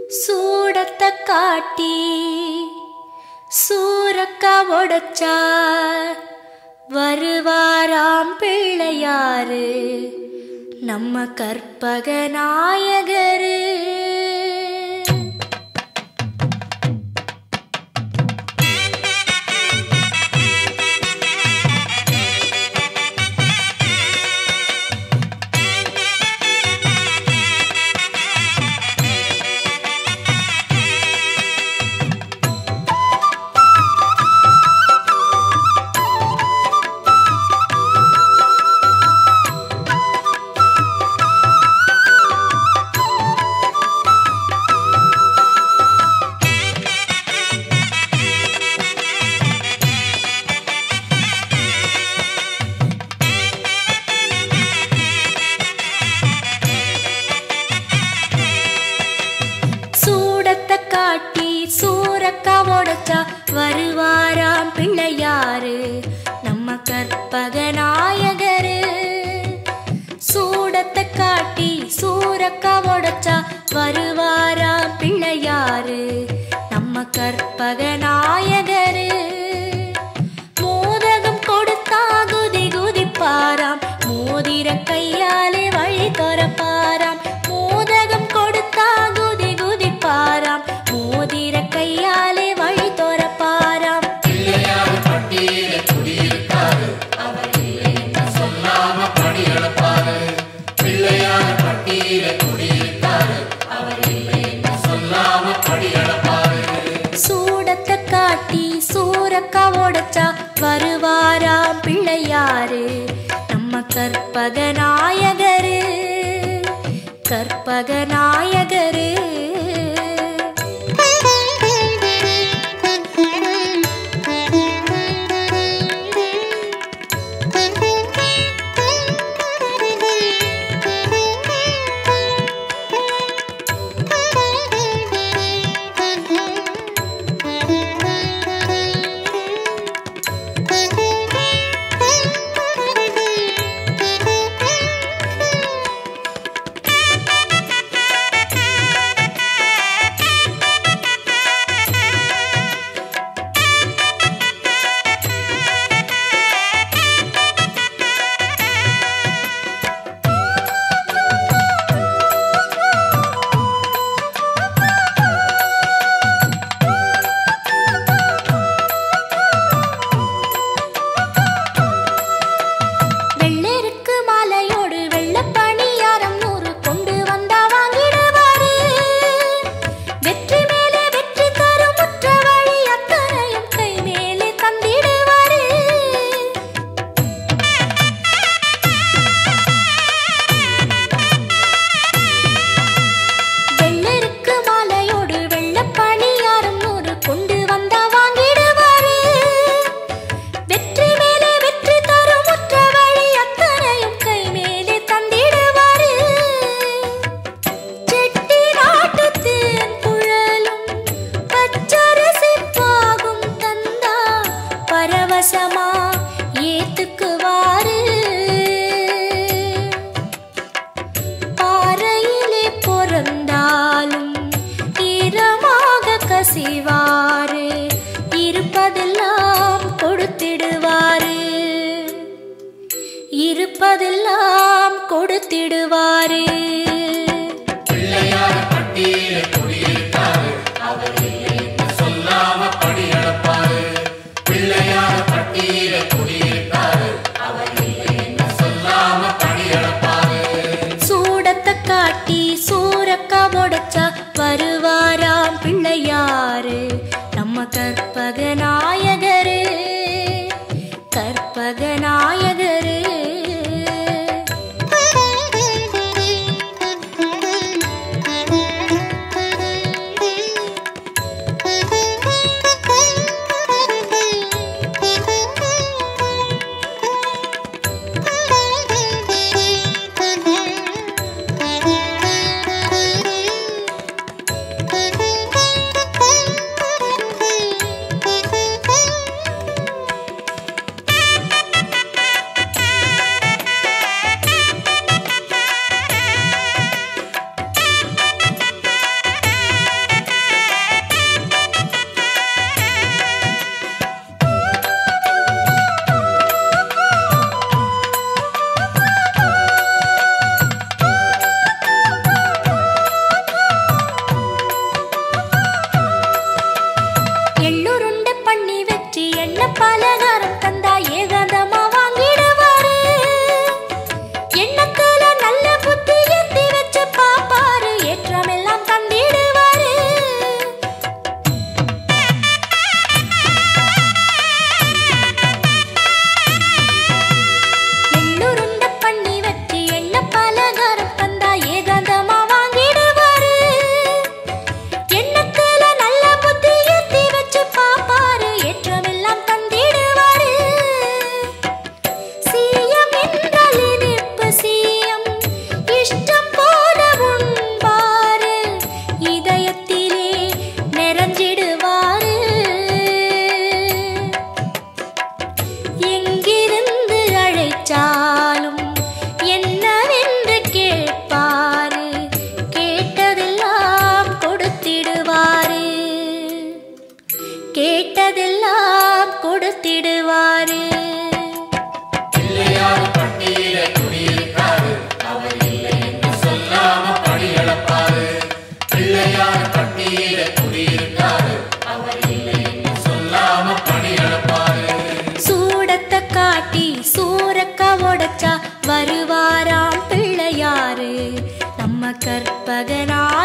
சூடத்தை காட்டி சூரக்கா உடைச்சா வருவாராம் பிள்ளையாரு நம்ம கற்பக நாயகரு சூடத்தை காட்டி சூரக்கா உடைச்சா வருவாராம் பிள்ளையாரு நம்ம கற்பக நாயகரு சூடத்தை காட்டி சூரக்கா உடைச்சா வருவாராம் பிள்ளையாரு நம்ம கற்பக நாயகரு மோதகம் கொடுத்தா குதி குதிப்பாராம் மோதிர கையாலே வழி துறப்பாராம் மோதகம் கொடுத்தா குதி குதிப்பாராம் மோதிர கையாலே வழி துறப்பாராம் சூடத்தை காட்டி சூரக்கா உடைச்சா வருவாராம் பிள்ளையாரு நம்ம கற்பக நாயகரு கற்பக நாயகரு வெள்ளெருக்கு மாலையோடு வெள்ளப் பணியாரம் நூறு கொண்டு வந்தா வாங்கிடுவாரு வெற்றி மேலே வெற்றி தரும் முற்ற வழி அத்தனையும் கை மேலே தந்திடுவாரு வெள்ளெருக்கு மாலையோடு வெள்ளப் பணியாரம் நூறு கொண்டு வந்தா வாங்கிடுவாரு வெற்றி மேலே வெற்றி தரும் முற்ற வழி அத்தனையும் கை மேலே தந்திடுவாரு செட்டி நாட்டுத்தேன் குழலும் பச்சரிசி பாகும் தந்தா பரவசமா ஏத்துக்குவாரு பாறையிலே பிறந்தாலும் ஈரமாக கசிவாரு இருப்பதெல்லாம் கொடுத்திடுவாரு இருப்பதெல்லாம் கொடுத்திடுவாரு சூடத்தை காட்டி சூரக்கா உடைச்சா வருவாராம் பிள்ளையாரு நம்ம கற்பக நாயகரு கற்பக நாயகரு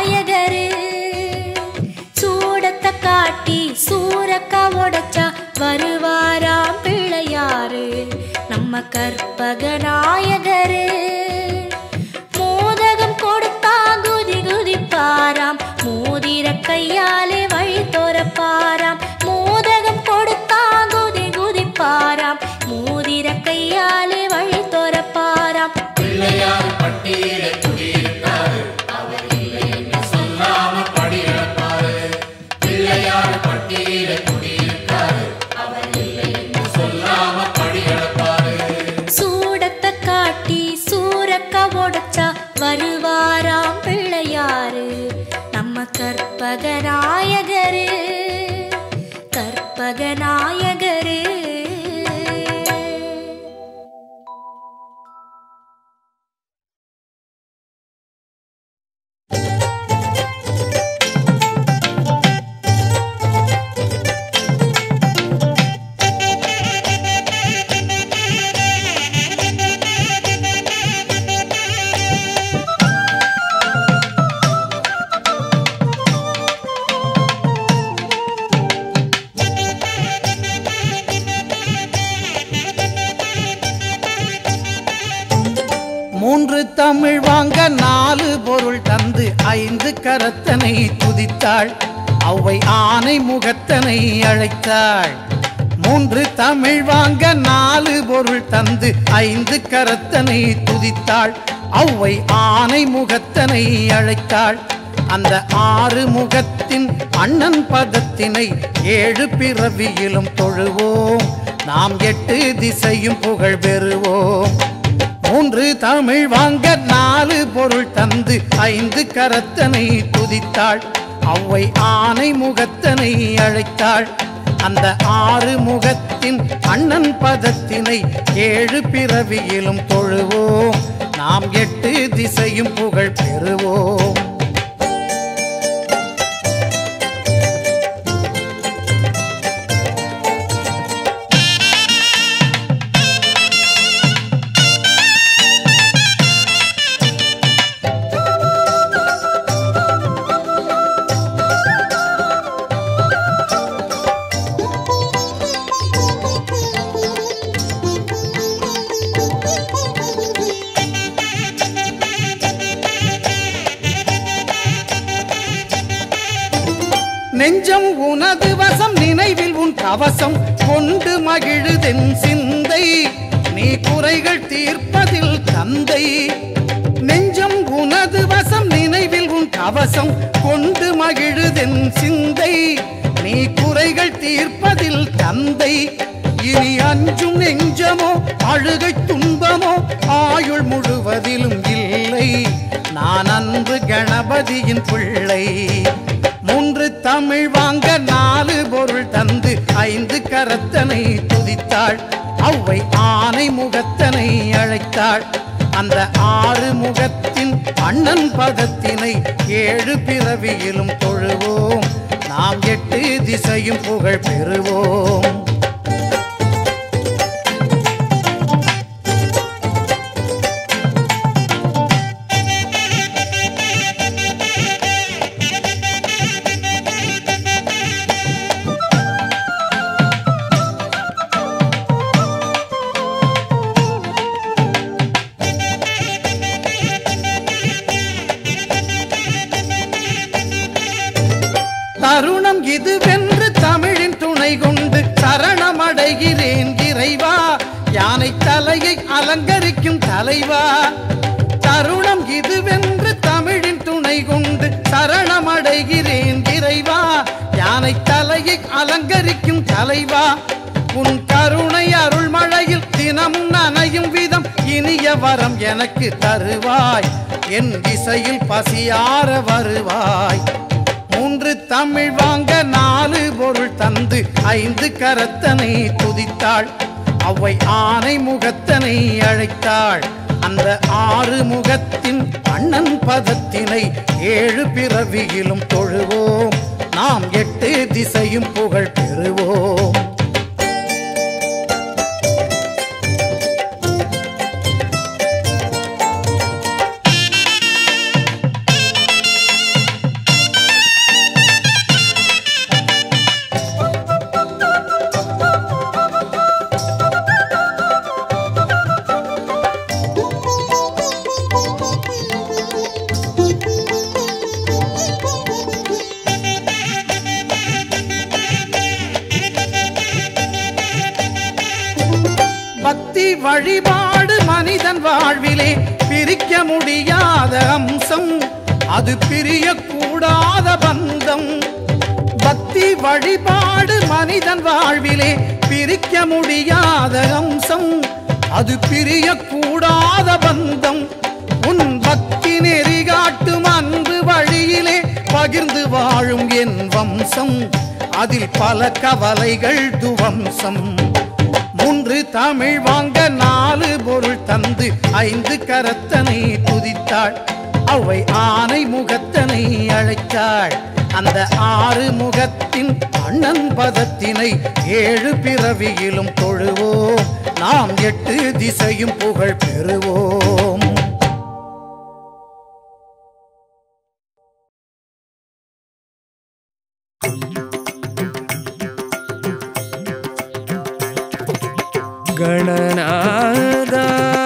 நாயகரு சூடத்தை காட்டி சூரக்கா உடைச்சா வருவாராம் பிள்ளையாரு நம்ம கற்பக நாயகரு மோதகம் கொடுத்தா குதி குதிப்பாராம் மோதிர கையாலே வழி தோறப்பாராம் மோதகம் கொடுத்தா குதி குதிப்பாராம் மோதிர கையாலே வழி தோறப்பாராம் பிள்ளையார் பட்டியலை குடியிருக்காரு அவர் இல்லை என்று சொல்லாம படி இழப்பாரு பிள்ளையார் பட்டியலை குடியிருக்காரு அவர் இல்லை என்று சொல்லாம படி இழப்பாரு சூடத்தை காட்டி சூரக்கா உடைச்சா வருவாராம் பிள்ளையாரு நம்ம கற்பக நாயகரு கற்பக நாயகரு மூன்று தமிழ் வாங்க நாலு பொருள் தந்து ஐந்து கரத்தனை துதித்தாள் அவ்வை ஆனை முகத்தனை அழைத்தாள் மூன்று தமிழ் வாங்க நாலு பொருள் தந்து ஐந்து கரத்தனை துதித்தாள் அவ்வை ஆனை முகத்தனை அழைத்தாள் அந்த ஆறு முகத்தின் அண்ணன் பதத்தினை ஏழு பிறவியிலும் தொழுவோம் நாம் எட்டு திசையும் புகழ் பெறுவோம் மூன்று தமிழ் வாங்க நாலு பொருள் தந்து ஐந்து கரத்தனை துதித்தாள் அவ்வை ஆனை முகத்தனை அழைத்தாள் அந்த ஆறு முகத்தின் அண்ணன் பதத்தினை ஏழு பிறவியிலும் தொழுவோம் நாம் எட்டு திசையும் புகழ் பெறுவோம் நெஞ்சம் உனது வசம் நினைவில் உன் கவசம் கொண்டு மகிழுதென் சிந்தை நீ குறைகள் தீர்ப்பதில் தந்தை நெஞ்சம் உனது வசம் நினைவில் உன் கவசம் கொண்டு மகிழுதென் சிந்தை நீ குறைகள் தீர்ப்பதில் தந்தை இனி அஞ்சும் நெஞ்சமோ அழுகை துன்பமோ ஆயுள் முழுவதிலும் இல்லை நான் அன்பு கணபதியின் பிள்ளை மூன்று தமிழ் வாங்க நாலு பொருள் தந்து ஐந்து கரத்தனை துதித்தாள் அவ்வை ஆனை முகத்தனை அழைத்தாள் அந்த ஆறு முகத்தின் அண்ணன் பதத்தினை ஏழு பிறவியிலும் தொழுவோம் நாம் எட்டு திசையும் புகழ் பெறுவோம் தருணம் இதுவென்று தமிழின் துணை கொண்டு சரணமடைகிறேன் இறைவா யானை தலையை அலங்கரிக்கும் தலைவா தருணம் இதுவென்று தமிழின் துணை கொண்டு சரணமடைகிறேன் இறைவா யானை தலையை அலங்கரிக்கும் தலைவா உன் கருணை அருள்மழையில் தினமும் நனையும் விதம் இனிய வரம் எனக்கு தருவாய் என் இசையில் பசியார வருவாய் மூன்று தமிழ் வாங்க நாலு பொருள் தந்து ஐந்து கரத்தனை துதித்தாள் அவ்வை ஆனை முகத்தனை அழைத்தாள் அந்த ஆறு முகத்தின் அண்ணன் பதத்தினை ஏழு பிறவியிலும் தொழுவோம் நாம் எட்டு திசையும் புகழ் பெறுவோம் வழிபாடு மனிதன் வாழ்விலே பிரிக்க முடியாத அம்சம் அது பிரியக்கூடாத பந்தம் பக்தி வழிபாடு மனிதன் வாழ்விலே பிரிக்க முடியாத அம்சம் அது பிரியக்கூடாத பந்தம் உன் பக்தி நெறி காட்டும் அன்பு வழியிலே பகிர்ந்து வாழும் என் வம்சம் அதில் பல கவலைகள் துவம்சம் மூன்று தமிழ் வாங்க நாலு பொருள் தந்து ஐந்து கரத்தனை துதித்தாள் அவை ஆனை முகத்தனை அழைத்தாள் அந்த ஆறு முகத்தின் அண்ணன் பதத்தினை ஏழு பிறவியிலும் தொழுவோம் நாம் எட்டு திசையும் புகழ் பெறுவோம் ಗಣನಾದ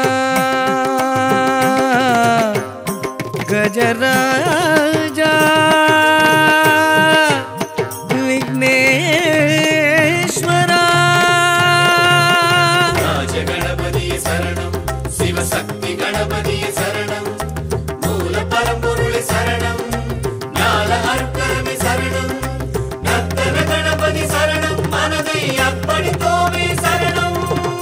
ಗಜರಾಜ ವಿಘ್ನೇಶ್ವರ ராஜகணபதியே சரணம் சிவசக்தி கணபதியே சரணம் மூல பரம்பொருளை சரணம் ஞான அருட்கரமே சரணம் நத்தன கணபதி சரணம் மனதை அர்ப்பணித்தோமே சரணம்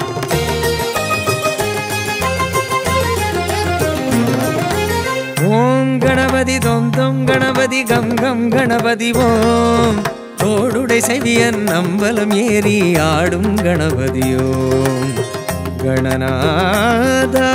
ஓம் கணபதி தொம் தொம் கணபதி கம் கம் கணபதி ஓம் தோடுடை செவியன் நம்பலம் ஏறி ஆடும் கணபதியோம் கணநாதா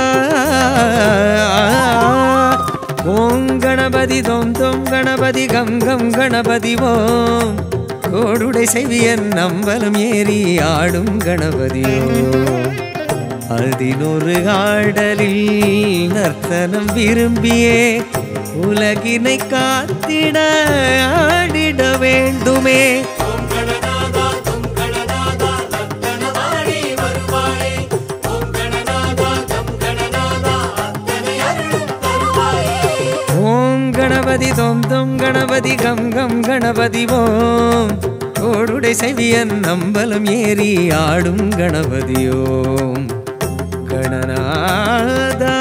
ஓம் கணபதி தொம் தொம் கணபதி கம் கம் கணபதி ஓம் கோடுடை செவியன் நம்பலம் ஏறி ஆடும் கணபதியோம் அதினொரு ஆடலில் நர்த்தனம் விரும்பியே உலகினை காத்திட ஆடிட வேண்டுமே ஓம் கணநாதா தும் கணநாதா நத்தனவாடி வருவாயே ஓம் கணநாதா தம் கணநாதா அத்தனை அருளும் தருவாயே ஓம் கணபதி தொம் தொம் கணபதி கம் கம் கணபதி ஓம் கோடுடை செவியன் நம்பலம் ஏறி ஆடும் கணபதியோம் கணநாதா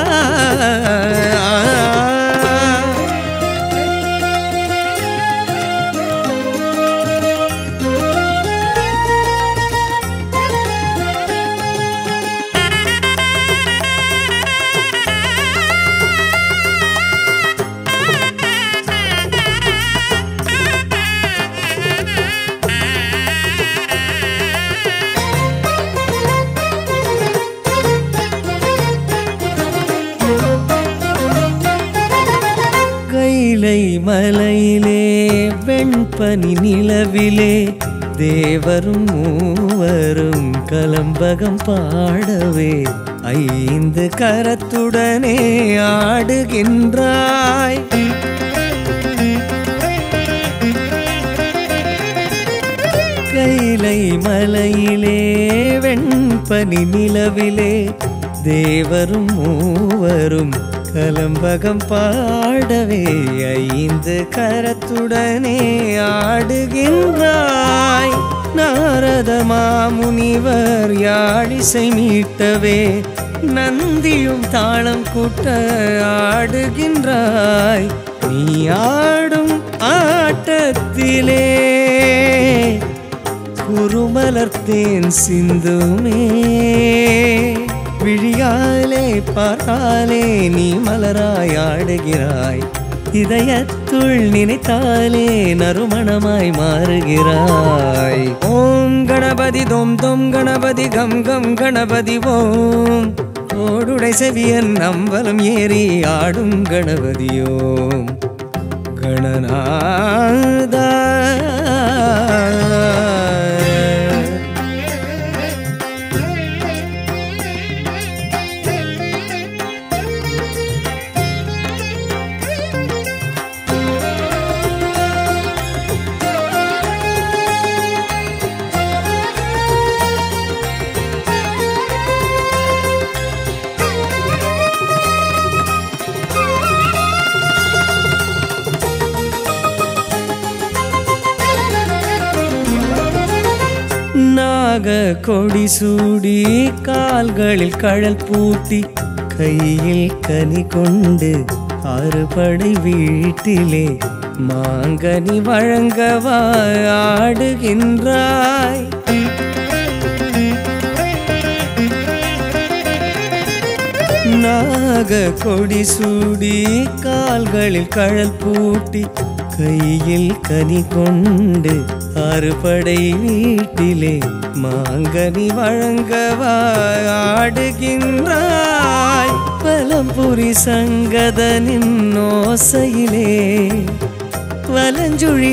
கைலை மலையிலே வெண்பனி நிலவிலே தேவரும் மூவரும் கலம்பகம் பாடவே ஐந்து கரத்துடனே ஆடுகின்றாய் கைலை மலையிலே வெண்பனி நிலவிலே தேவரும் மூவரும் கலம்பகம் பாடவே ஐந்து கரத்துடனே ஆடுகின்றாய் நாரத மாமுனிவர் யாழிசை மீட்டவே நந்தியும் தாளம் கூட்ட ஆடுகின்றாய் நீ ஆடும் ஆட்டத்திலே குருமலர்த்தேன் சிந்துமே விழியாலே பார்த்தாலே நீ மலராய் ஆடுகிறாய் இதயத்துள் நினைத்தாலே நறுமணமாய் மாறுகிறாய் ஓம் கணபதி தொம் தொம் கணபதி கம் கம் கணபதி ஓம் ஓடுடை செவியன் நம்பலம் ஏறி ஆடும் கணபதியோம் கணநாதா நாக கொடி சூடி கால்களில் கழல் பூட்டி கையில் கனி கொண்டு அறுபடை வீட்டிலே மாங்கனி வழங்கவா ஆடுகின்றாய் நாக கொடி சூடி கால்களில் கழல் பூட்டி கையில் கனி கொண்டு அறுபடை வீட்டிலே மாங்கனி வழங்கவா ஆடுகின்றாய் பலம்புரி சங்கதனின் ஓசையிலே வலஞ்சுழி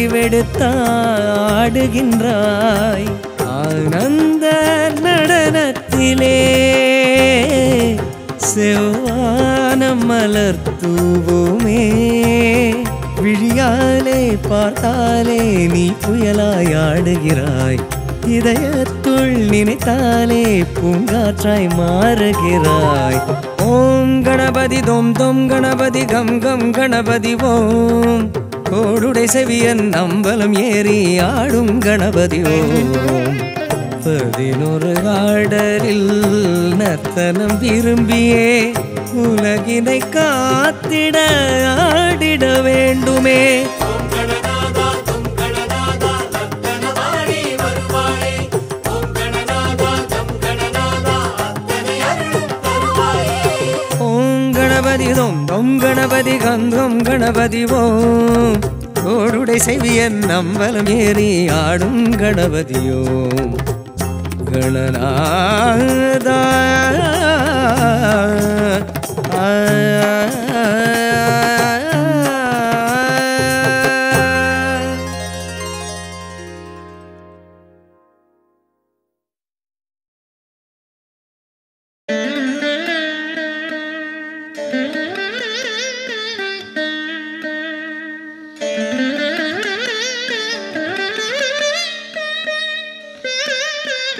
வடிவெடுத்தாடுகின்றாய் ஆனந்த நடனத்திலே செவ்வானம் மலர் தூவுமே விழியாலே பார்த்தாலே நீ புயலாய் ஆடுகிறாய் இதயத்துள் நினைத்தாலே பூங்காற்றாய் மாறுகிறாய் ஓம் கணபதி தொம் தொம் கணபதி கம் கம் கணபதி ஓம் கோடுடை செவியன் அம்பலம் ஏறி ஆடும் கணபதி ஓம் பதினொரு ஆடரில் நர்த்தனம் விரும்பியே உலகினை காத்திட ஆடிட வேண்டுமே ஓம் கணநாதா தும் கணநாதா நர்த்தனமாடி வருவாயே ஓம் கணநாதா தம் கணநாதா அத்தனை அருளும் தருவாயே ஓம் கணபதி தொம் தொம் கணபதி கங்கம் கணபதி ஓம் கோடுடை செவியன் நம்பலம் ஏறி ஆடும் கணபதியோம் கணநாதா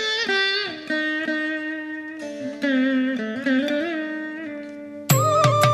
Thank you.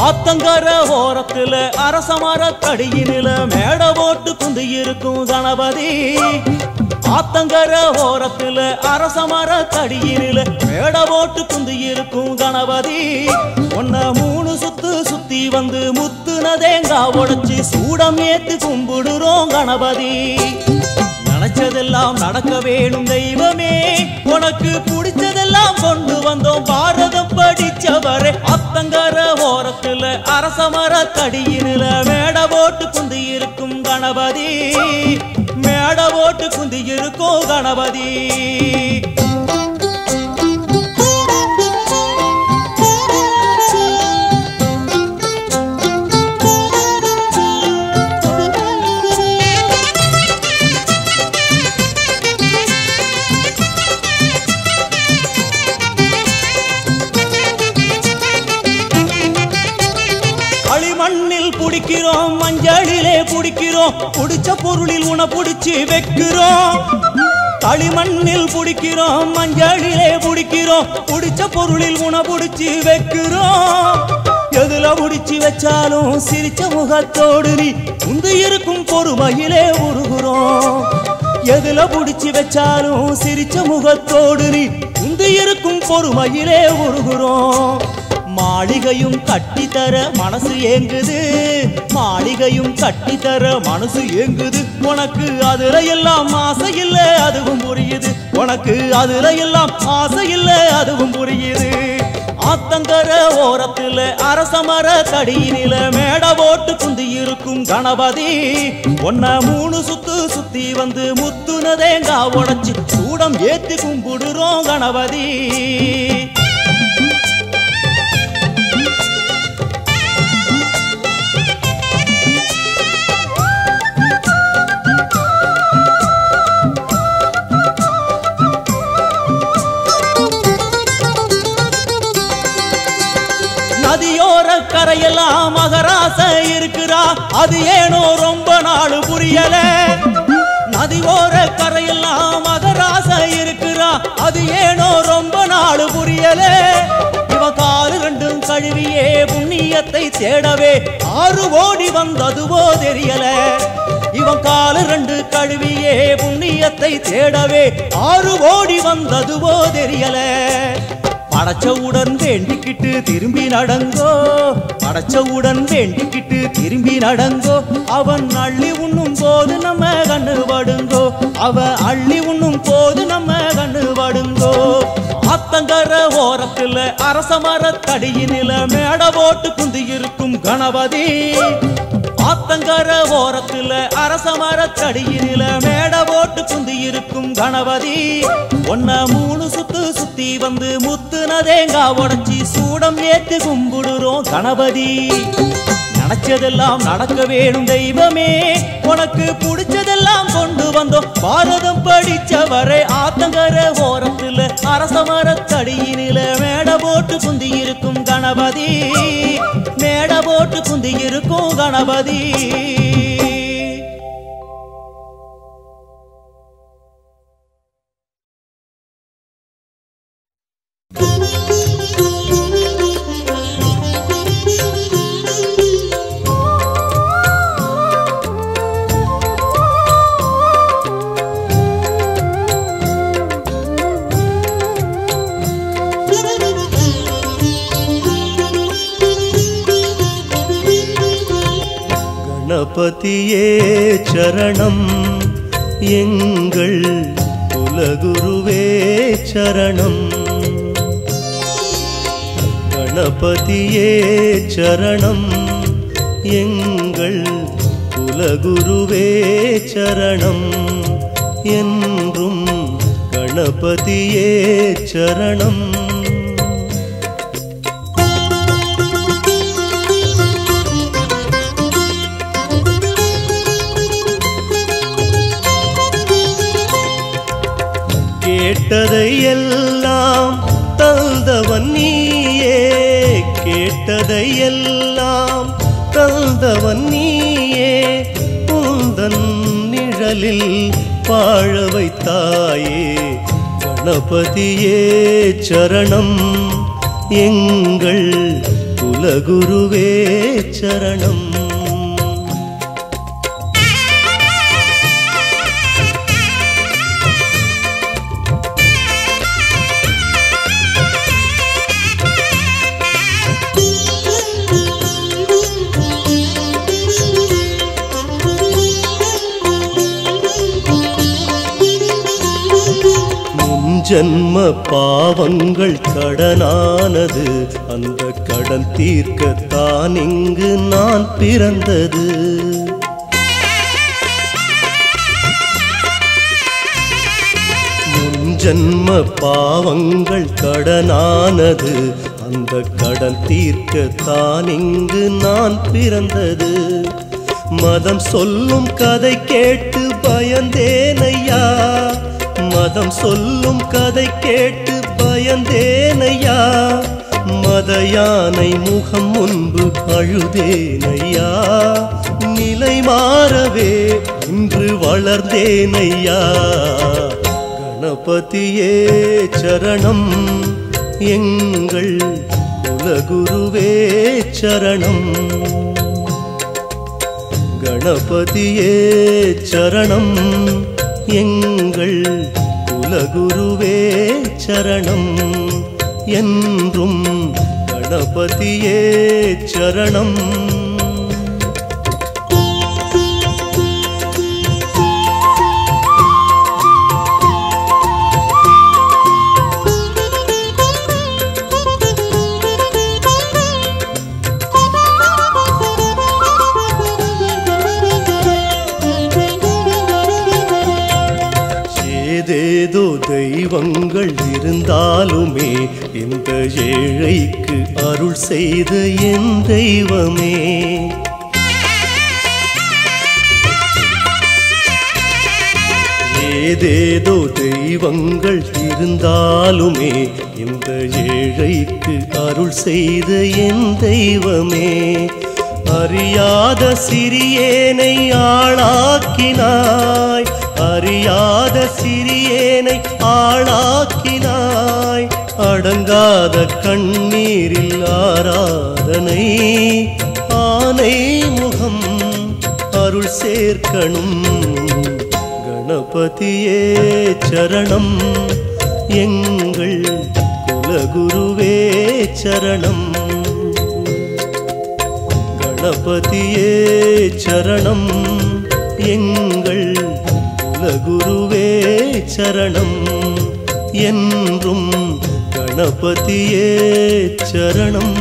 ஆத்தங்கர ஓரத்துல அரசமர கடியினில மேட போட்டு குந்தி இருக்கும் கணபதி ஆத்தங்கர ஓரத்துல அரசமர கடியினில மேட போட்டு குந்தி இருக்கும் கணபதி ஒன்ன மூணு சுத்து சுத்தி வந்து முத்துன தேங்காய் உடைச்சு சூடம் ஏத்து கும்பிடுறோம் கணபதி நினைச்சதெல்லாம் நடக்க வேணும் தெய்வமே உனக்கு பிடிச்சதெல்லாம் கொண்டு வந்தோம் பாரதம் படிச்சவரே அத்தங்கர ஓரத்துல அரசமர தடியினில மேட போட்டு குந்தி இருக்கும் கணபதி மேட போட்டு குந்தி இருக்கும் கணபதி களிமண்ணில் குடிக்கிறோம் மஞ்சளிலே குடிக்கிறோம் குடிச்ச பொருளில் உன புடிச்சு வைக்கிறோம் களிமண்ணில் குடிக்கிறோம் மஞ்சளிலே குடிக்கிறோம் குடிச்ச பொருளில் உன புடிச்சு வைக்கிறோம் எதுல புடிச்சு வச்சாலும் சிரிச்ச முகத்தோடு நீ உந்து இருக்கும் பொறுமையிலே உருகுறோம் எதுல புடிச்சு வச்சாலும் சிரிச்ச முகத்தோடு நீ உந்து இருக்கும் பொறுமையிலே உருகுறோம் மாளிகையும் கட்டித்தர மனசு ஏங்குது மாளிகையும் கட்டித்தர மனசு ஏங்குது உனக்கு அதுல எல்லாம் ஆசை இல்ல அதுவும் புரியுது உனக்கு அதுல எல்லாம் ஆசை இல்ல அதுவும் புரியுது ஆத்தங்கர ஓரத்துல அரசமர தடியினில மேட போட்டு குந்தி இருக்கும் கணபதி ஒன்ன மூணு சுத்து சுத்தி வந்து முத்துன தேங்காய் உடைச்சு சூடம் ஏத்தி கும்பிடுறோம் கணபதி நதியோர கரையெல்லாம் மகராச இருக்கிறா அது ஏனோ ரொம்ப நாள் புரியல நதியோர கரையெல்லாம் மகராச இருக்கிறா அது ஏனோ ரொம்ப நாள் புரியல இவ காலு ரெண்டும் கழுவியே புண்ணியத்தை தேடவே ஆறு ஓடி வந்ததுவோ தெரியல இவன் காலு ரெண்டு கழுவியே புண்ணியத்தை தேடவே ஆறு ஓடி வந்ததுவோ தெரியல படைச்சவுடன் வேண்டிக்கிட்டு திரும்பி நடங்கோ படைச்சவுடன் வேண்டிக்கிட்டு திரும்பி நடங்கோ அவன் அள்ளி உண்ணும் போது நம்ம கண்ணு படுங்கோ அவன் அள்ளி உண்ணும் போது நம்ம கண்ணு படுங்கோ ஆத்தங்கர ஓரத்துல அரசமர தடியினில மேட போட்டு குந்தி இருக்கும் கணபதி ஆத்தங்கர ஓரத்துல அரசமர தடியினில மேட போட்டு குந்தி இருக்கும் கணபதி ஒன்ன மூணு சுத்து சுத்தி வந்து முத்துன தேங்காய் உடைச்சி சூடம் ஏத்து கும்பிடுறோம் கணபதி நினைச்சதெல்லாம் நடக்க வேணும் தெய்வமே உனக்கு பிடிச்சதெல்லாம் கொண்டு வந்தோம் பாரதம் படிச்சவரை ஆத்தங்கர ஓரத்துல அரசமர தடியினில மேட போட்டு குந்தி இருக்கும் கணபதி மேட போட்டு குந்தி இருக்கும் கணபதி கணபதியே சரணம் எங்கள் குலகுருவே சரணம் கணபதியே சரணம் எங்கள் குலகுருவே சரணம் என்றும் கணபதியே சரணம் கேட்டதை எல்லாம் தந்தவன் நீயே கேட்டதை எல்லாம் தந்தவன் நீயே உந்தன் நிழலில் வாழ வைத்தாயே கணபதியே சரணம் எங்கள் குல குலகுருவே சரணம் முன் ஜன்ம பாவங்கள் கடனானது அந்த கடன் தீர்க்கத்தான் இங்கு நான் பிறந்தது முன் ஜன்ம பாவங்கள் கடனானது அந்த கடன் தீர்க்கத்தான் இங்கு நான் பிறந்தது மதம் சொல்லும் கதை கேட்டு பயந்தேனையா மதம் சொல்லும் கதை கேட்டு பயந்தேனையா மத யானை முகம் முன்பு அழுதேனையா நிலை மாறவே இன்று வளர்ந்தேனையா கணபதியே சரணம் எங்கள் குலகுருவே சரணம் கணபதியே சரணம் எங்கள் குலகுருவே சரணம் என்றும் கணபதியே சரணம் ஏதேதோ தெய்வங்கள் இருந்தாலுமே இந்த ஏழைக்கு அருள் செய்த என் தெய்வமே ஏதேதோ தெய்வங்கள் இருந்தாலுமே இந்த ஏழைக்கு அருள் செய்த என் தெய்வமே அறியாத சிறியேனை ஆளாக்கினாய் அறியாத சிறியேனை ஆளாக்கினாய் அடங்காத கண்ணீரில் ஆராதனை ஆனை முகம் அருள் சேர்க்கணும் கணபதியே சரணம் எங்கள் குலகுருவே சரணம் கணபதியே சரணம் எங்கள் குலகுருவே சரணம் என்றும் கணபதியே சரணம்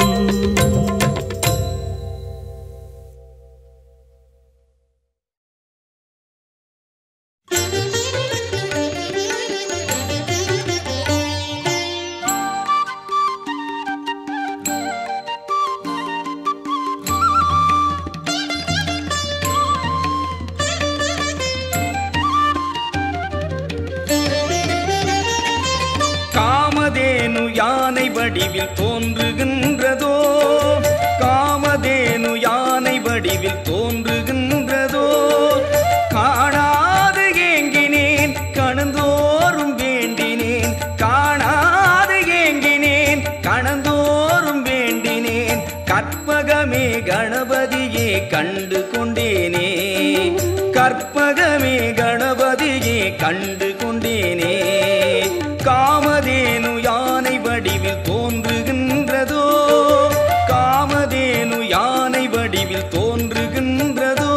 காமதேனு யானை வடிவில் தோன்றுகின்றதோ காமதேனு யானை வடிவில் தோன்றுகின்றதோ காணாது ஏங்கினேன் கணந்தோறும் வேண்டினேன் காணாது ஏங்கினேன் கணந்தோறும் வேண்டினேன் கற்பகமே கணபதியே கண்டு கொண்டேனே கற்பகமே கணபதியே கண்டு கொண்டேனே காமதேனு யானை வடிவில் தோன்றுகின்றதோ காமதேனு யானை வடிவில் தோன்றுகின்றதோ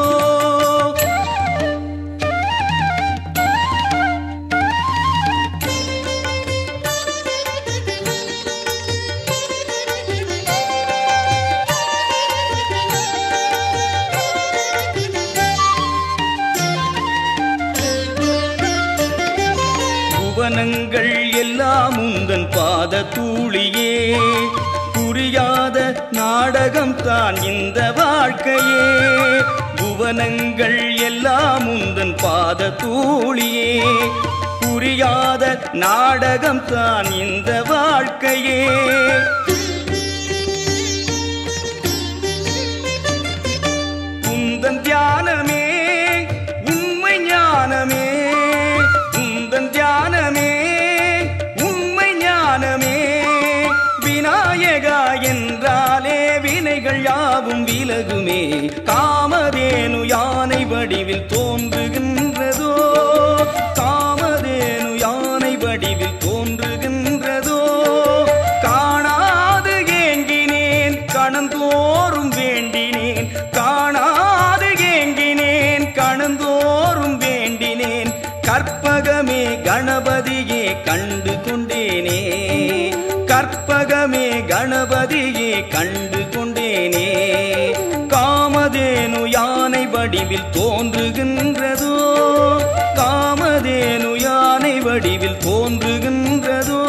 புவனங்கள் எல்லாம் உந்தன் பாத தூளியே புரியாத நாடகம் தான் இந்த வாழ்க்கையே புவனங்கள் எல்லாம் உந்தன் பாத தூளியே புரியாத நாடகம் தான் இந்த வாழ்க்கையே உந்தன் தியானமே உண்மை ஞானமே உந்தன் தியானமே உண்மை ஞானமே விநாயகா என்றாலே யாவும் விலகுமே காமதேனு யானை வடிவில் தோன்றுகின்றதோ காமதேனு யானை வடிவில் தோன்றுகின்றதோ காணாது ஏங்கினேன் கணந்தோறும் வேண்டினேன் காணாது ஏங்கினேன் கணந்தோறும் வேண்டினேன் கற்பகமே கணபதியே கண்டு கொண்டேனே கற்பகமே கணபதியே கண்டு கொண்டேனே காமதேனு யானை வடிவில் தோன்றுகின்றதோ காமதேனு யானை வடிவில் தோன்றுகின்றதோ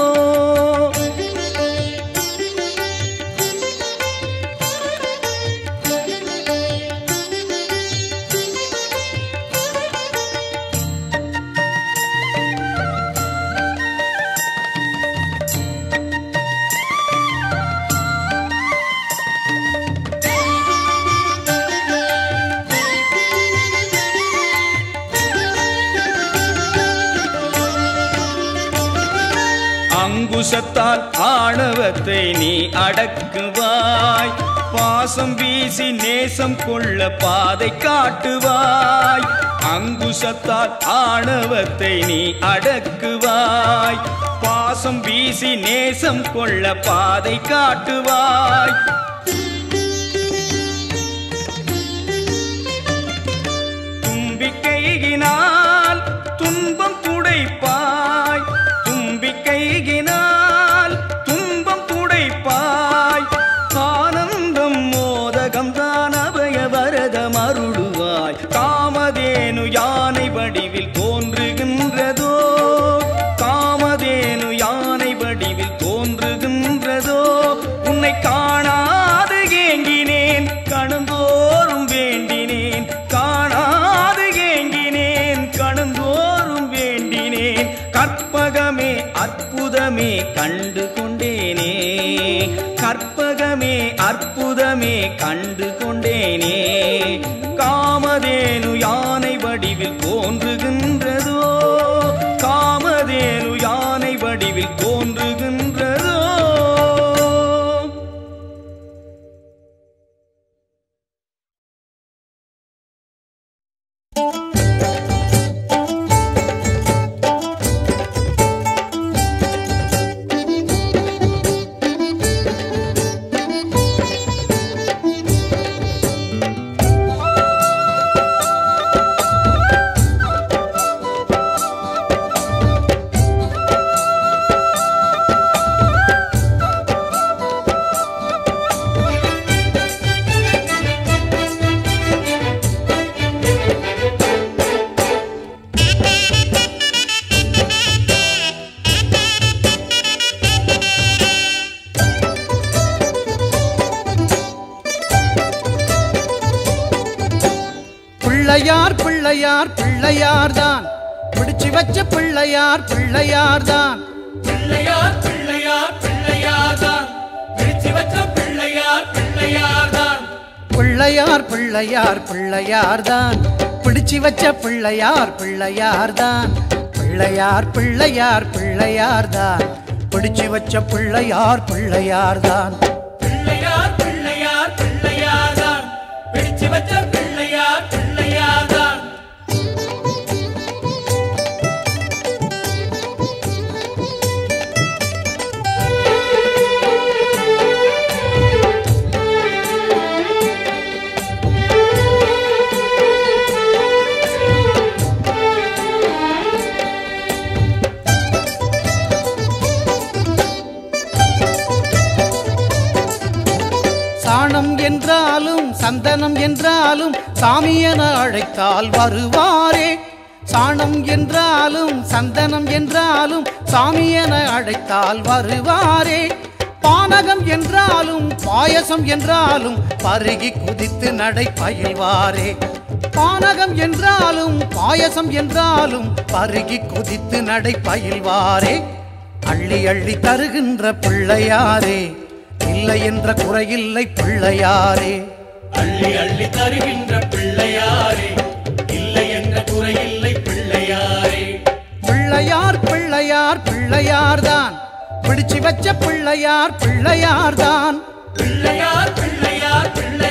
அங்குசத்தால் ஆணவத்தை நீ அடக்குவாய் பாசம் வீசி நேசம் கொள்ள பாதை காட்டுவாய் அங்குசத்தால் ஆணவத்தை நீ அடக்குவாய் பாசம் வீசி நேசம் கொள்ள பாதை காட்டுவாய் தும்பிக்கையினால் துன்பம் துடைப்பாய் தும்பிக்கையினால் துன்பம் துடைப்பாய் ஆனந்தம் மோதகம் தான் அபய வரதம் அருளுவாய் காமதேனு யானை வடிவில் தோன்றுகின்றதோ காமதேனு யானை வடிவில் தோன்றுகின்றதோ உன்னை காணாது ஏங்கினேன் கணந்தோறும் வேண்டினேன் காணாது ஏங்கினேன் கணந்தோறும் வேண்டினேன் கற்பகமே அற்புதமே கண்டு கொண்டேனே கற்பகமே அற்புதமே கண்டு கொண்டேனே காமதேனு யானை வடிவில் தோன்றுகின்றதோ காமதேனு யானை வடிவில் தோன்றுகின்றதோ பிள்ளையார் பிள்ளையார் பிள்ளையார் தான் பிடிச்சு வச்ச பிள்ளையார் பிள்ளையார் தான் பிள்ளையார் பிள்ளையார் பிள்ளையார் தான் பிடிச்சு வச்ச பிள்ளையார் பிள்ளையார் தான் பிள்ளையார் பிள்ளையார் பிள்ளையார் தான் பிடிச்சு வச்ச பிள்ளையார் பிள்ளையார் தான் பிள்ளையார் பிள்ளையார் பிள்ளையார் தான் பிடிச்சு வச்ச பிள்ளையார் பிள்ளையார் தான் பிள்ளையார் பிள்ளையார் பிள்ளையார் தான் பிடிச்சு வச்ச பிள்ளையார் பிள்ளையார் தான் சாணம் என்றாலும் சந்தனம் என்றாலும் சாமி என அழைத்தால் வருவாரே சாணம் என்றாலும் சந்தனம் என்றாலும் சாமி என அழைத்தால் வருவாரே பானகம் என்றாலும் பாயசம் என்றாலும் பருகி குதித்து நடை பயில்வாரே பானகம் என்றாலும் பாயசம் என்றாலும் பருகி குதித்து நடை பயில்வாரே அள்ளி அள்ளி தருகின்ற பிள்ளையாரே இல்லை என்ற குறையில்லை பிள்ளையாரே அள்ளி அள்ளி தருகின்ற பிள்ளையாரே இல்லை என்ற குறையில்லை பிள்ளையாரே பிள்ளையார் பிள்ளையார் பிள்ளையார் தான் பிடிச்சு வச்ச பிள்ளையார் பிள்ளையார் தான் பிள்ளையார் பிள்ளையார் பிள்ளை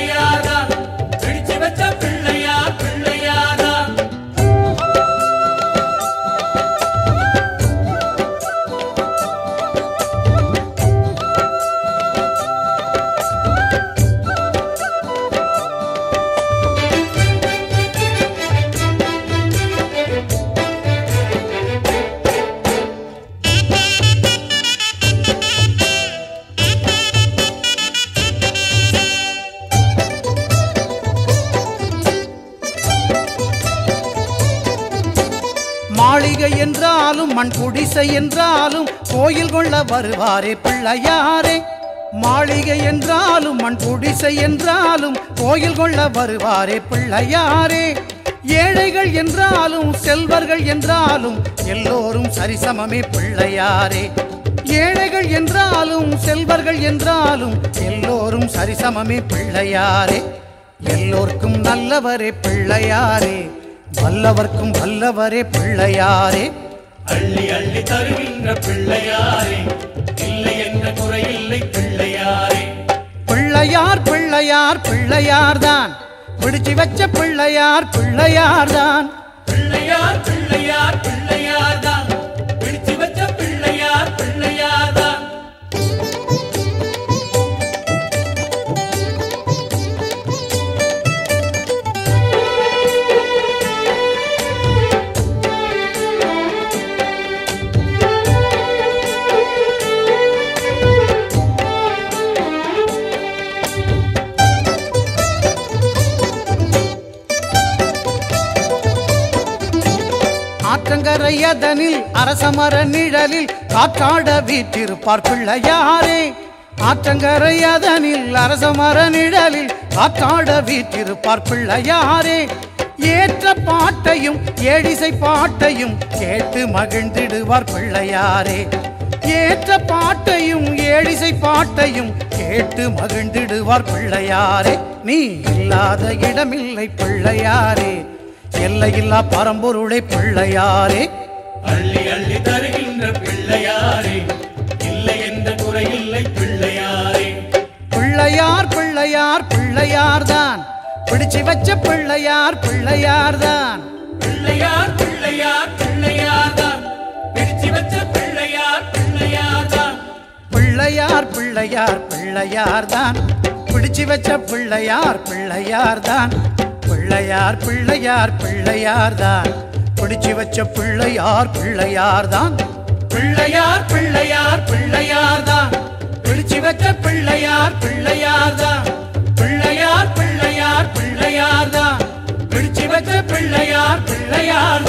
மாளிகை என்றாலும் மண் குடிசை என்றாலும் கோயில் கொள்ள வருவாரே பிள்ளையாரே மாளிகை என்றாலும் மண் குடிசை என்றாலும் கோயில் கொள்ள வருவாரே பிள்ளையாரே ஏழைகள் என்றாலும் செல்வர்கள் என்றாலும் எல்லோரும் சரிசமமே பிள்ளையாரே ஏழைகள் என்றாலும் செல்வர்கள் என்றாலும் எல்லோரும் சரிசமமே பிள்ளையாரே எல்லோர்க்கும் நல்லவரே பிள்ளையாரே வல்லவர்க்கும் வல்லவரே பிள்ளையாரே அள்ளி அள்ளி தருகின்ற பிள்ளையாரே இல்லை என்ற குறையில்லை பிள்ளையாரே பிள்ளையார் பிள்ளையார் பிள்ளையார்தான் பிடிச்சு வச்ச பிள்ளையார் பிள்ளையார்தான் பிள்ளையார் பிள்ளையார் பிள்ளையார் தான் பிடிச்சு வச்ச பிள்ளையார் பிள்ளையார் தான் ஆற்றங்கரையதனில் அரசமர நிழலில் காற்றாட வீற்றிருப்பார் பிள்ளையாரே ஆற்றங்கரையதனில் அரசமர நிழலில் காற்றாட வீற்றிருப்பார் பிள்ளையாரே ஏற்ற பாட்டையும் ஏடிசை பாட்டையும் கேட்டு மகிழ்ந்திடுவார் பிள்ளையாரே ஏற்ற பாட்டையும் ஏழிசை பாட்டையும் கேட்டு மகிழ்ந்திடுவார் பிள்ளையாரே நீ இல்லாத இடமில்லை பிள்ளையாரே எல்லையில்லா பரம்பொருளை பிள்ளையாரே அள்ளி அள்ளி தருகின்ற பிள்ளையாரே இல்லை என்ற குறையில்லை பிள்ளையாரே பிள்ளையார் பிள்ளையார் பிள்ளையார்தான் பிடிச்சு வச்ச பிள்ளையார் பிள்ளையார்தான் பிள்ளையார் பிள்ளையார் பிள்ளையார் தான் பிடிச்சு வச்ச பிள்ளையார் பிள்ளையார் தான் பிள்ளையார் பிள்ளையார் பிள்ளையார்தான் பிடிச்சு வச்ச பிள்ளையார் பிள்ளையார்தான் பிள்ளையார் பிள்ளையார் பிள்ளையார்தான் பிடிச்சு வச்ச பிள்ளையார் பிள்ளையார்தான் பிள்ளையார் பிள்ளையார் பிள்ளையார் தான் பிடிச்சு வச்ச பிள்ளையார் பிள்ளையார் தான் பிள்ளையார் பிள்ளையார் பிள்ளையார் தான் பிடிச்சு வச்ச பிள்ளையார் பிள்ளையார்